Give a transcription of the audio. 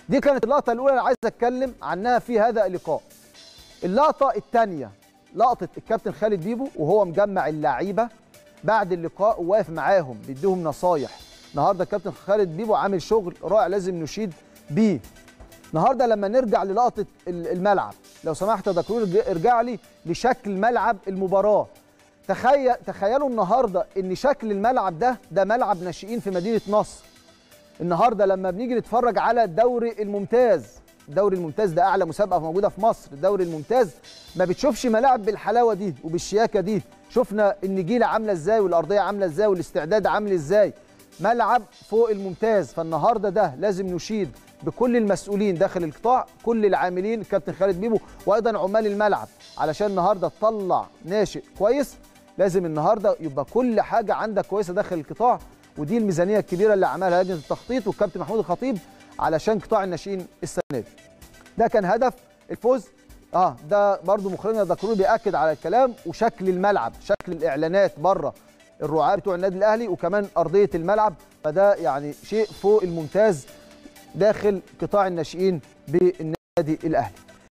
دي كانت اللقطه الاولى اللي عايز اتكلم عنها في هذا اللقاء اللقطه الثانيه لقطه الكابتن خالد بيبو وهو مجمع اللعيبه بعد اللقاء وواقف معاهم بيديهم نصايح النهارده الكابتن خالد بيبو عامل شغل رائع لازم نشيد بيه النهارده لما نرجع للقطه الملعب لو سمحت يا دكتور ارجع لي لشكل ملعب المباراه تخيل تخيلوا النهارده ان شكل الملعب ده ده ملعب ناشئين في مدينه نصر النهارده لما بنيجي نتفرج على الدوري الممتاز الدوري الممتاز ده اعلى مسابقه موجوده في مصر الدوري الممتاز ما بتشوفش ملاعب بالحلاوه دي وبالشياكه دي شفنا النجيله عامله ازاي والارضيه عامله ازاي والاستعداد عامل ازاي ملعب فوق الممتاز فالنهارده ده لازم نشيد بكل المسؤولين داخل القطاع كل العاملين الكابتن خالد بيبو وايضا عمال الملعب علشان النهارده تطلع ناشئ كويس لازم النهارده يبقى كل حاجه عندك كويسه داخل القطاع ودي الميزانيه الكبيره اللي عملها لجنه التخطيط والكابتن محمود الخطيب علشان قطاع الناشئين السنه دي ده كان هدف الفوز اه ده برضو مخرجنا دكرور بياكد على الكلام وشكل الملعب شكل الاعلانات بره الرعاة بتوع النادي الاهلي وكمان ارضيه الملعب فده يعني شيء فوق الممتاز داخل قطاع الناشئين بالنادي الاهلي